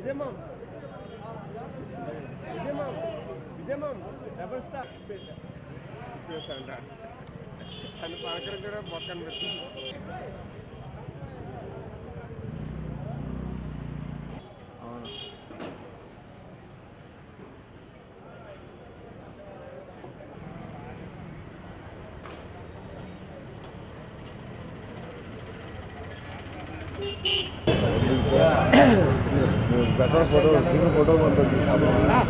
విజయమామ్ విజయమామ్ విజయమామ్ double star చేశాను అని పలకరం కూడా పక్కన పెట్టి बेहतर फोटो फिर फोटो बंद कर दी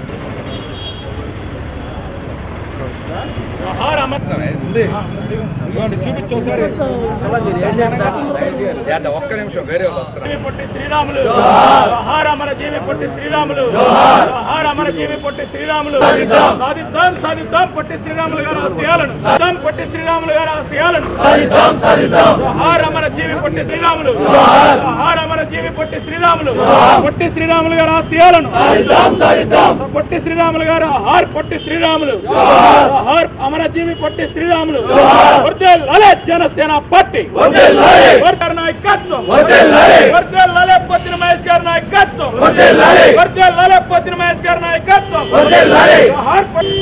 ఒక్క నిమిషం వేరే వాళ్ళు వస్తారు జీవి పొట్టి శ్రీరాములు జోహార్ అమర జీవి పొట్టి శ్రీరాములు జోహార్ అమర జీవి పొట్టి శ్రీరాములు సాధిద్దాం సాధిద్దాం పొట్టి శ్రీరాములు గారి ఆశయాలను సాధిద్దాం పొట్టి శ్రీరాములు గారి ఆశయాలను జోహార్ అమర జీవి పొట్టి శ్రీరాములు జోహార్ అమర జీవి పొట్టి శ్రీరాములు పొట్టి శ్రీరాములు గారి ఆశయాలను పొట్టి శ్రీరాములు గారు హార్ పొట్టి శ్రీరాములు హార్ అమర జీవి పొట్టి శ్రీరాములు వర్దేల్ జనసేన పార్టీ వర్గర్ నాయకత్వం వర్దేల్ లలే పొత్తిన మహేష్ గారి నాయకత్వం వర్దేల్ లలే పొత్తిన మహేష్ గారి నాయకత్వం హార్ పొట్టి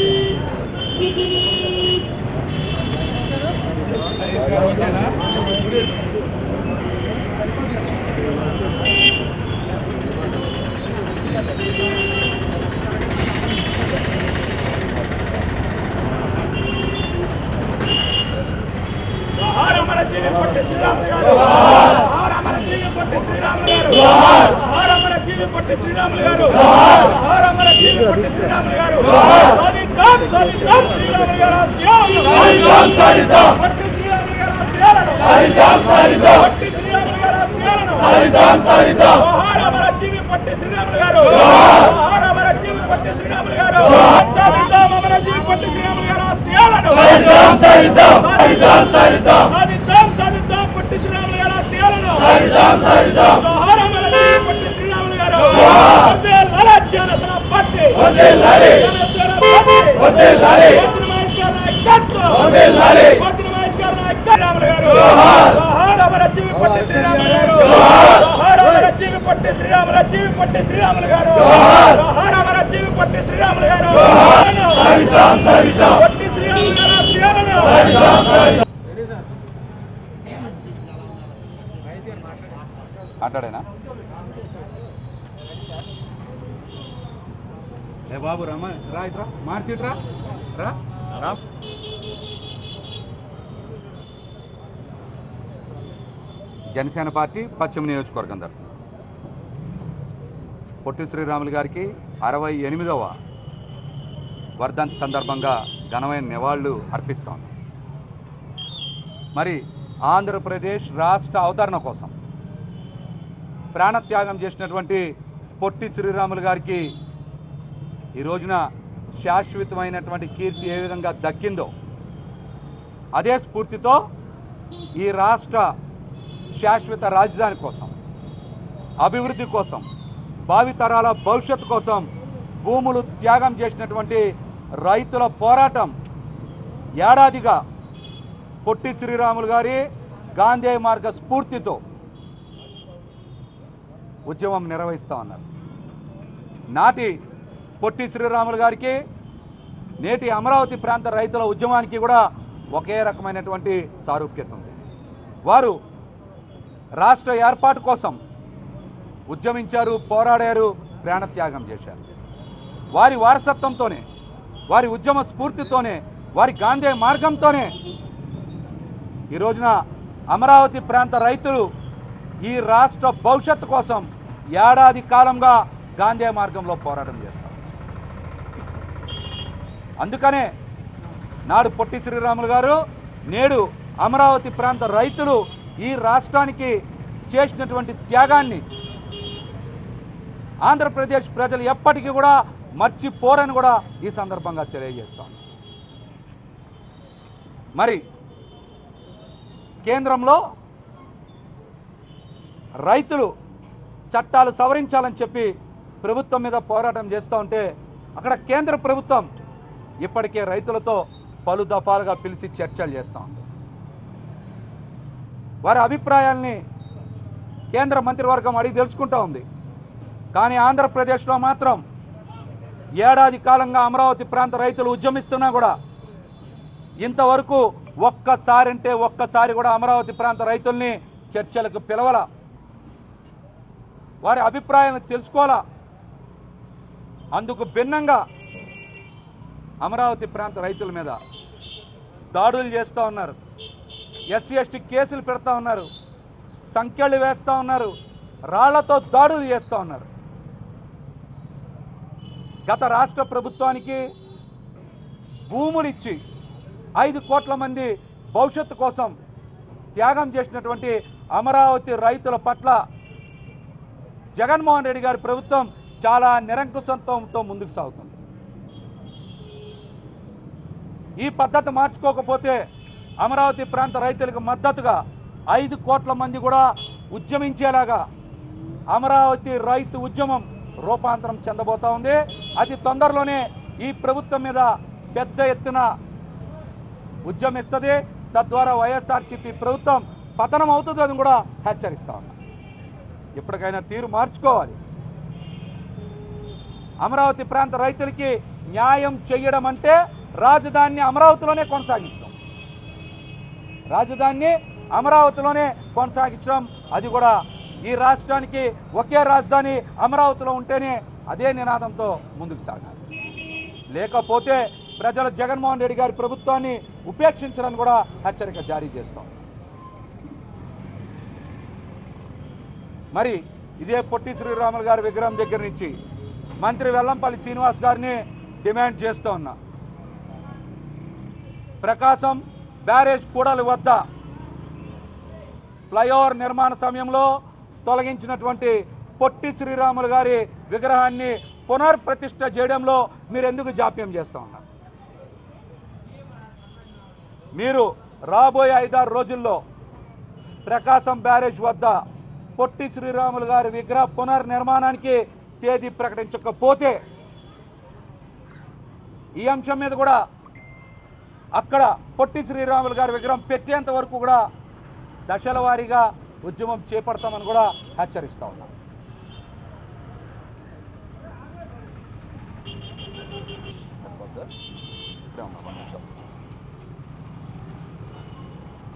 జోహార్ అమర జీవి పొట్టి శ్రీరాములు గారు జోహార్ అమర జీవి పొట్టి శ్రీరాములు గారు జోహార్ అమర జీవి పొట్టి శ్రీరాములు గారు జోహార్ అమర జీవి పొట్టి శ్రీరాములు గారు సాధిద్దాం సాధిద్దాం శ్రీరాములు గారు ఆశయాలను సాధిద్దాం సాధిద్దాం పొట్టి శ్రీరాములు గారు ఆశయాలను సాధిద్దాం సాధిద్దాం పొట్టి శ్రీరాములు గారు ఆశయాలను సాధిద్దాం సాధిద్దాం జోహార్ అమర జీవి పొట్టి శ్రీరాములు గారు జోహార్ అమర జీవి పొట్టి శ్రీరాములు గారు సాధిద్దాం అమర జీవి పొట్టి శ్రీరాములు గారు ఆశయాలను సాధిద్దాం సాధిద్దాం సాధిద్దాం సాధిద్దాం సాధిద్దాం సాధిద్దాం పొట్టి శ్రీరాములు గారు ఆశయాలను సాధిద్దాం సాధిద్దాం జోహార్ అమర జీవి పొట్టి శ్రీరాములు గారు జోహార్ లలా జనసేన పార్టీ వందేల్ లాలి జనసేన పార్టీ వందేల్ లాలి పొట్టి మహేష్ గారి నాయకత్వం వందేల్ లాలి పొట్టి మహేష్ గారి నాయకత్వం శ్రీరాములు గారు జోహార్ జోహార్ అమర జీవి పొట్టి శ్రీరాములు గారు జోహార్ జోహార్ అమర జీవి పొట్టి శ్రీరాములు జీవి పొట్టి శ్రీరాములు గారు జోహార్ జోహార్ అమర జీవి పొట్టి శ్రీరాములు గారు జోహార్ సాధిద్దాం సాధిద్దాం పొట్టి శ్రీరాములు గారు ఆశయాలను సాధిద్దాం సాధిద్దాం మాట్లాడేనా ఏ బాబు రమ రా ఇట్రా మార్చిట్రా రా రా జనసేన పార్టీ పశ్చిమ నియోజకవర్గం తరఫున పొట్టి శ్రీరాములు గారికి అరవై ఎనిమిదవ వర్ధంతి సందర్భంగా ఘనమైన నివాళులు అర్పిస్తాం మరి ఆంధ్రప్రదేశ్ రాష్ట్ర అవతరణ కోసం ప్రాణత్యాగం చేసినటువంటి పొట్టి శ్రీరాములు గారికి ఈ రోజున శాశ్వతమైనటువంటి కీర్తి ఏ విధంగా దక్కిందో అదే స్ఫూర్తితో ఈ రాష్ట్ర శాశ్వత రాజధాని కోసం అభివృద్ధి కోసం భావితరాల భవిష్యత్తు కోసం భూములు త్యాగం చేసినటువంటి రైతుల పోరాటం ఏడాదిగా పొట్టి శ్రీరాములు గారి గాంధీ మార్గ స్ఫూర్తితో ఉద్యమం నిర్వహిస్తా ఉన్నారు నాటి పొట్టి శ్రీరాములు గారికి నేటి అమరావతి ప్రాంత రైతుల ఉద్యమానికి కూడా ఒకే రకమైనటువంటి సారూప్యత ఉంది వారు రాష్ట్ర ఏర్పాటు కోసం ఉద్యమించారు పోరాడారు ప్రాణత్యాగం చేశారు వారి వారసత్వంతోనే వారి ఉద్యమ స్ఫూర్తితోనే వారి గాంధీ మార్గంతోనే ఈ రోజున అమరావతి ప్రాంత రైతులు ఈ రాష్ట్ర భవిష్యత్తు కోసం ఏడాది కాలంగా గాంధీ మార్గంలో పోరాటం చేస్తారు అందుకనే నాడు పొట్టి శ్రీరాములు గారు నేడు అమరావతి ప్రాంత రైతులు ఈ రాష్ట్రానికి చేసినటువంటి త్యాగాన్ని ఆంధ్రప్రదేశ్ ప్రజలు ఎప్పటికీ కూడా మర్చిపోరని కూడా ఈ సందర్భంగా తెలియజేస్తాం మరి కేంద్రంలో రైతులు చట్టాలు సవరించాలని చెప్పి ప్రభుత్వం మీద పోరాటం చేస్తూ ఉంటే అక్కడ కేంద్ర ప్రభుత్వం ఇప్పటికే రైతులతో పలు దఫాలుగా పిలిచి చర్చలు చేస్తూ ఉంది వారి అభిప్రాయాల్ని కేంద్ర మంత్రివర్గం అడిగి తెలుసుకుంటా ఉంది కానీ ఆంధ్రప్రదేశ్లో మాత్రం ఏడాది కాలంగా అమరావతి ప్రాంత రైతులు ఉద్యమిస్తున్నా కూడా ఇంతవరకు ఒక్కసారంటే ఒక్కసారి కూడా అమరావతి ప్రాంత రైతుల్ని చర్చలకు పిలవల వారి అభిప్రాయాలను తెలుసుకోవాలా అందుకు భిన్నంగా అమరావతి ప్రాంత రైతుల మీద దాడులు చేస్తూ ఉన్నారు ఎస్సీ ఎస్టీ కేసులు పెడతా ఉన్నారు సంఖ్యలు వేస్తూ ఉన్నారు రాళ్లతో దాడులు చేస్తూ ఉన్నారు గత రాష్ట్ర ప్రభుత్వానికి భూములు ఇచ్చి ఐదు కోట్ల మంది భవిష్యత్తు కోసం త్యాగం చేసినటువంటి అమరావతి రైతుల పట్ల జగన్మోహన్ రెడ్డి గారి ప్రభుత్వం చాలా నిరంకుశంతో ముందుకు సాగుతుంది ఈ పద్ధతి మార్చుకోకపోతే అమరావతి ప్రాంత రైతులకు మద్దతుగా ఐదు కోట్ల మంది కూడా ఉద్యమించేలాగా అమరావతి రైతు ఉద్యమం రూపాంతరం చెందబోతా ఉంది అతి తొందరలోనే ఈ ప్రభుత్వం మీద పెద్ద ఎత్తున ఉద్యమిస్తుంది తద్వారా వైఎస్ఆర్సీపీ ప్రభుత్వం పతనం అవుతుందని కూడా హెచ్చరిస్తా ఉన్నా ఇప్పటికైనా తీరు మార్చుకోవాలి అమరావతి ప్రాంత రైతులకి న్యాయం చేయడం అంటే రాజధానిని అమరావతిలోనే కొనసాగించడం రాజధానిని అమరావతిలోనే కొనసాగించడం అది కూడా ఈ రాష్ట్రానికి ఒకే రాజధాని అమరావతిలో ఉంటేనే అదే నినాదంతో ముందుకు సాగాలి లేకపోతే ప్రజలు జగన్మోహన్ రెడ్డి గారి ప్రభుత్వాన్ని ఉపేక్షించడానికి కూడా హెచ్చరిక జారీ చేస్తాం మరి ఇదే పొట్టి శ్రీరాములు గారి విగ్రహం దగ్గర నుంచి మంత్రి వెల్లంపల్లి శ్రీనివాస్ గారిని డిమాండ్ చేస్తూ ఉన్నా ప్రకాశం బ్యారేజ్ కూడలి వద్ద ఫ్లైఓవర్ నిర్మాణ సమయంలో తొలగించినటువంటి పొట్టి శ్రీరాములు గారి విగ్రహాన్ని పునర్ప్రతిష్ఠ చేయడంలో మీరు ఎందుకు జాప్యం చేస్తూ ఉన్నారు మీరు రాబోయే ఐదారు రోజుల్లో ప్రకాశం బ్యారేజ్ వద్ద పొట్టి శ్రీరాములు గారి విగ్రహ పునర్నిర్మాణానికి తేదీ ప్రకటించకపోతే ఈ అంశం మీద కూడా అక్కడ పొట్టి శ్రీరాములు గారి విగ్రహం పెట్టేంత వరకు కూడా దశల వారీగా ఉద్యమం చేపడతామని కూడా హెచ్చరిస్తా ఉన్నాం ఇక్కడే ఉన్నాం, ఒక్క నిమిషం.